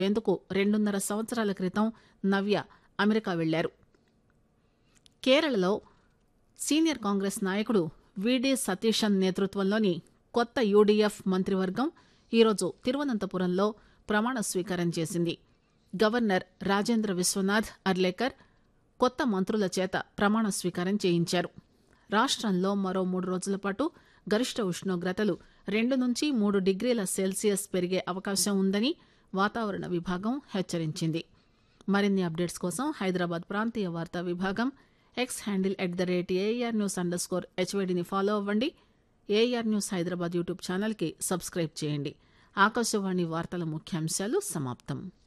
ఎందుకు రెండున్నర సంవత్సరాల క్రితం నవ్య అమెరికా వెళ్లారు కేరళలో సీనియర్ కాంగ్రెస్ నాయకుడు విడి సతీశన్ నేతృత్వంలోని కొత్త యూడీఎఫ్ మంత్రివర్గం ఈరోజు తిరువనంతపురంలో ప్రమాణ స్వీకారం చేసింది గవర్నర్ రాజేంద్ర విశ్వనాథ్ అర్లేకర్ కొత్త మంత్రుల చేత ప్రమాణ స్వీకారం చేయించారు రాష్టంలో మరో మూడు రోజుల పాటు గరిష్ట ఉష్ణోగ్రతలు రెండు నుంచి మూడు డిగ్రీల సెల్సియస్ పెరిగే అవకాశం ఉందని వాతావరణ విభాగం హెచ్చరించింది మరిన్ని అప్డేట్స్ కోసం హైదరాబాద్ ప్రాంతీయ వార్తా విభాగం X handle at the rate AR news underscore స్కోర్ హెచ్వైడిని ఫాలో అవ్వండి ఏఆర్ న్యూస్ హైదరాబాద్ యూట్యూబ్ ఛానల్కి సబ్స్క్రైబ్ చేయండి ఆకాశవాణి వార్తల ముఖ్యాంశాలు సమాప్తం